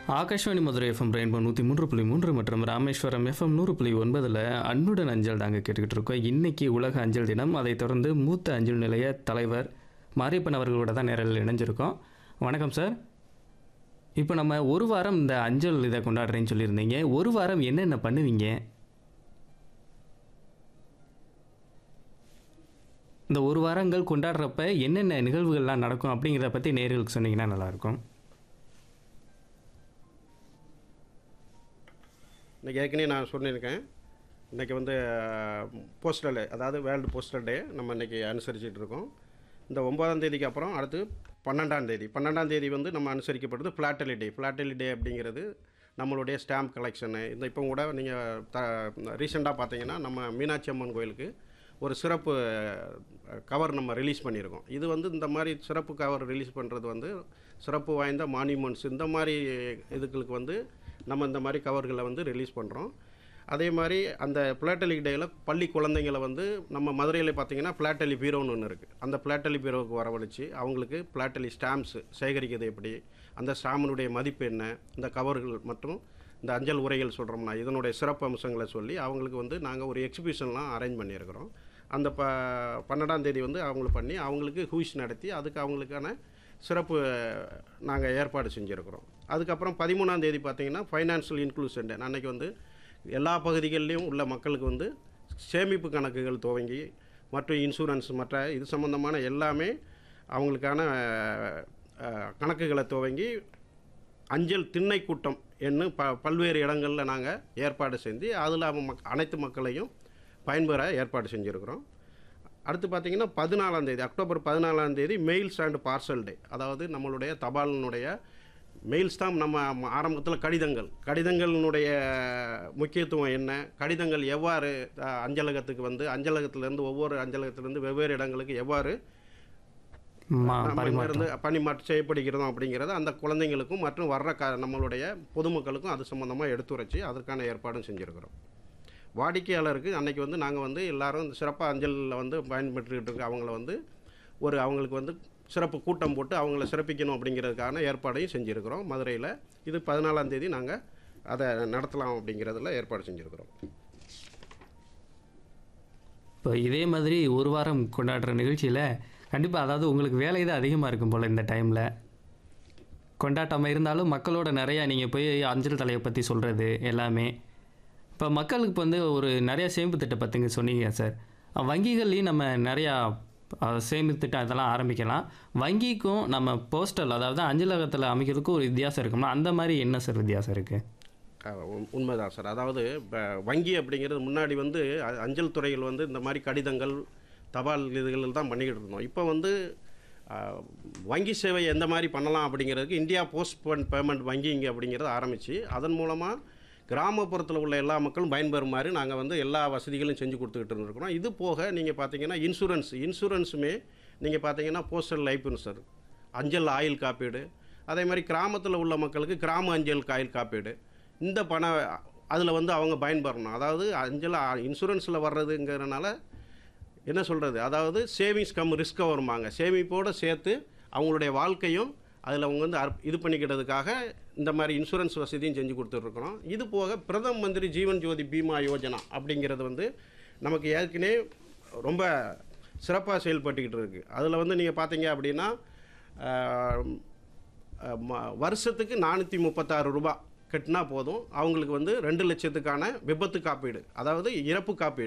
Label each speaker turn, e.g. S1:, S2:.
S1: Akashvani Madurai FM rainbow நூற்றி மூன்று புள்ளி மூன்று மற்றும் ராமேஸ்வரம் எஃப்எம் நூறு புள்ளி ஒன்பதில் அன்புடன் அஞ்சல் தாங்க கேட்டுக்கிட்டு இருக்கோம் இன்னைக்கு உலக அஞ்சல் தினம் அதைத் தொடர்ந்து மூத்த அஞ்சல் நிலைய தலைவர் மாரியப்பன் அவர்களோட தான் நேரில் இணைஞ்சிருக்கோம் வணக்கம் சார் இப்போ நம்ம ஒரு வாரம் இந்த அஞ்சல் இதை கொண்டாடுறேன்னு சொல்லியிருந்தீங்க ஒரு வாரம் என்னென்ன பண்ணுவீங்க இந்த ஒரு வாரங்கள் கொண்டாடுறப்ப என்னென்ன நிகழ்வுகள்லாம் நடக்கும் அப்படிங்கிறத பற்றி நேர்களுக்கு சொன்னீங்கன்னா நல்லாயிருக்கும்
S2: இன்றைக்கி ஏற்கனவே நான் சொல்லியிருக்கேன் இன்றைக்கி வந்து போஸ்டல் அதாவது வேர்ல்டு போஸ்டல் டே நம்ம இன்றைக்கி அனுசரிச்சிட்டு இருக்கோம் இந்த ஒன்பதாம் தேதிக்கு அப்புறம் அடுத்து பன்னெண்டாம் தேதி பன்னெண்டாம் தேதி வந்து நம்ம அனுசரிக்கப்படுறது ஃப்ளாட்டலி டே ஃப்ளாட்டலி டே அப்படிங்கிறது நம்மளுடைய ஸ்டாம்ப் கலெக்ஷனு இந்த இப்போ கூட நீங்கள் த ரீசெண்டாக பார்த்தீங்கன்னா நம்ம மீனாட்சி அம்மன் கோயிலுக்கு ஒரு சிறப்பு கவர் நம்ம ரிலீஸ் பண்ணியிருக்கோம் இது வந்து இந்த மாதிரி சிறப்பு கவர் ரிலீஸ் பண்ணுறது வந்து சிறப்பு வாய்ந்த மானியூமெண்ட்ஸ் இந்த மாதிரி இதுகளுக்கு வந்து நம்ம இந்த மாதிரி கவர்களை வந்து ரிலீஸ் பண்ணுறோம் அதே மாதிரி அந்த பிளாட்டலி டேயில் பள்ளி குழந்தைங்களை வந்து நம்ம மதுரையில் பார்த்தீங்கன்னா பிளாட்டலி பீரோன்னு ஒன்று இருக்குது அந்த பிளாட்டலி பீரோவுக்கு வரவழைச்சு அவங்களுக்கு பிளாட்டலி ஸ்டாம்ப்ஸ் சேகரிக்கிறது எப்படி அந்த ஸ்டாம்பினுடைய மதிப்பு என்ன இந்த கவர்கள் மற்றும் இந்த அஞ்சல் உரைகள் சொல்கிறோம்னா இதனுடைய சிறப்பு அம்சங்களை சொல்லி அவங்களுக்கு வந்து நாங்கள் ஒரு எக்ஸிபிஷன்லாம் அரேஞ்ச் பண்ணியிருக்கிறோம் அந்த ப பன்னெண்டாம் தேதி வந்து அவங்களுக்கு பண்ணி அவங்களுக்கு ஹூஸ் நடத்தி அதுக்கு அவங்களுக்கான சிறப்பு நாங்கள் ஏற்பாடு செஞ்சுருக்கிறோம் அதுக்கப்புறம் பதிமூணாம் தேதி பார்த்தீங்கன்னா ஃபைனான்ஷியல் இன்க்ளூஷன் டே அன்றைக்கி வந்து எல்லா பகுதிகளிலையும் உள்ள மக்களுக்கு வந்து சேமிப்பு கணக்குகள் துவங்கி மற்றும் இன்சூரன்ஸ் மற்ற இது சம்மந்தமான எல்லாமே அவங்களுக்கான அஹ், கணக்குகளை துவங்கி அஞ்சல் திண்ணை கூட்டம் என்று ப பல்வேறு இடங்களில் நாங்கள் ஏற்பாடு செஞ்சு அதில் மக் அனைத்து மக்களையும் பயன்பெற ஏற்பாடு செஞ்சுருக்கிறோம் அடுத்து பார்த்தீங்கன்னா பதினாலாம் தேதி அக்டோபர் பதினாலாம் தேதி மெயில்ஸ் அண்ட் பார்சல் டே அதாவது நம்மளுடைய தபாலினுடைய மெயில்ஸ் தான் நம்ம ஆரம்பத்தில் கடிதங்கள் கடிதங்களினுடைய முக்கியத்துவம் என்ன கடிதங்கள் எவ்வாறு அஹ், அஞ்சலகத்துக்கு வந்து அஞ்சலகத்திலேருந்து ஒவ்வொரு அஞ்சலகத்திலேருந்து வெவ்வேறு இடங்களுக்கு எவ்வாறு
S1: மா
S2: நம்ம
S1: பரிமாற்றம்
S2: இருந்து பணிமாற்றம் செய்யப்படுகிறோம் அப்படிங்கிறத அந்த குழந்தைங்களுக்கும் மற்றும் வர்ற க நம்மளுடைய பொதுமக்களுக்கும் அது சம்மந்தமாக எடுத்துரைச்சி அதற்கான ஏற்பாடும் செஞ்சுருக்கிறோம் வாடிக்கையாளருக்கு அன்னைக்கு வந்து நாங்கள் வந்து எல்லாரும் சிறப்பாக அஞ்சலில் வந்து பயன்பெற்றுக்கிட்டு இருக்க அவங்கள வந்து ஒரு அவங்களுக்கு வந்து சிறப்பு கூட்டம் போட்டு அவங்கள சிறப்பிக்கணும் அப்படிங்கிறதுக்கான ஏற்பாடையும் செஞ்சுருக்கிறோம் மதுரையில் இது பதினாலாம் தேதி நாங்கள் அதை நடத்தலாம் அப்படிங்கிறதுல ஏற்பாடு செஞ்சுருக்கிறோம்
S1: இப்போ இதே மாதிரி ஒரு வாரம் கொண்டாடுற நிகழ்ச்சியில் கண்டிப்பாக அதாவது உங்களுக்கு வேலை தான் அதிகமாக இருக்கும் போல் இந்த டைமில் கொண்டாட்டமாக இருந்தாலும் மக்களோட நிறையா நீங்கள் போய் அஞ்சல் தலையை பற்றி சொல்கிறது எல்லாமே இப்போ மக்களுக்கு இப்போ வந்து ஒரு நிறையா சேமிப்பு திட்டம் பற்றிங்க சொன்னீங்க சார் வங்கிகள்லேயும் நம்ம நிறையா அஹ், சேமிப்பு திட்டம் இதெல்லாம் ஆரம்பிக்கலாம் வங்கிக்கும் நம்ம போஸ்டல் அதாவது அஞ்சலகத்தில் அமைக்கிறதுக்கும் ஒரு வித்தியாசம் இருக்கும்ல அந்த மாதிரி என்ன சார் வித்தியாசம் இருக்குது
S2: அஹ் உண்- உண்மைதான் சார் அதாவது இப்போ வங்கி அப்படிங்கிறது முன்னாடி வந்து அ- அஞ்சல் துறைகள் வந்து இந்த மாதிரி கடிதங்கள் தபால் இதுகள் தான் பண்ணிக்கிட்டு இருந்தோம் இப்போ வந்து அஹ், வங்கி சேவை எந்த மாதிரி பண்ணலாம் அப்படிங்கிறதுக்கு இந்தியா போஸ்ட் பேமெண்ட் வங்கிங்க அப்படிங்கிறத ஆரம்பித்து அதன் மூலமாக கிராமப்புறத்தில் உள்ள எல்லா மக்களும் பயன்பெறுமாறு நாங்கள் வந்து எல்லா வசதிகளும் செஞ்சு கொடுத்துக்கிட்டு இருந்திருக்கிறோம் இது போக நீங்கள் பார்த்தீங்கன்னா இன்சூரன்ஸ் இன்சூரன்ஸுமே நீங்கள் பார்த்தீங்கன்னா போஸ்டல் லைஃப் இன்சூரன்ஸ் அஞ்சல் ஆயுள் காப்பீடு அதே மாதிரி கிராமத்தில் உள்ள மக்களுக்கு கிராம அஞ்சல் ஆயுள் காப்பீடு இந்த பண அதில் வந்து அவங்க பயன்பெறணும் அதாவது அஞ்சல் இன்சூரன்ஸில் வர்றதுங்கிறனால என்ன சொல்கிறது அதாவது சேவிங்ஸ் கம் ரிஸ்க் வருமாங்க சேமிப்போடு சேர்த்து அவங்களுடைய வாழ்க்கையும் அதில் அவங்க வந்து அர்ப்- இது பண்ணிக்கிறதுக்காக இந்த மாதிரி இன்சூரன்ஸ் வசதியும் செஞ்சு கொடுத்துட்ருக்குறோம் இது போக பிரதம மந்திரி ஜீவன் ஜோதி பீமா யோஜனா அப்படிங்கிறது வந்து நமக்கு ஏற்கனவே ரொம்ப சிறப்பாக செயல்பட்டுக்கிட்டு இருக்குது அதில் வந்து நீங்கள் பார்த்தீங்க அப்படின்னா ஆஹ், அஹ், ம- வருஷத்துக்கு நானூற்றி முப்பத்தாறு ரூபாய் கட்டினா போதும் அவங்களுக்கு வந்து ரெண்டு லட்சத்துக்கான விபத்து காப்பீடு அதாவது இறப்பு காப்பீடு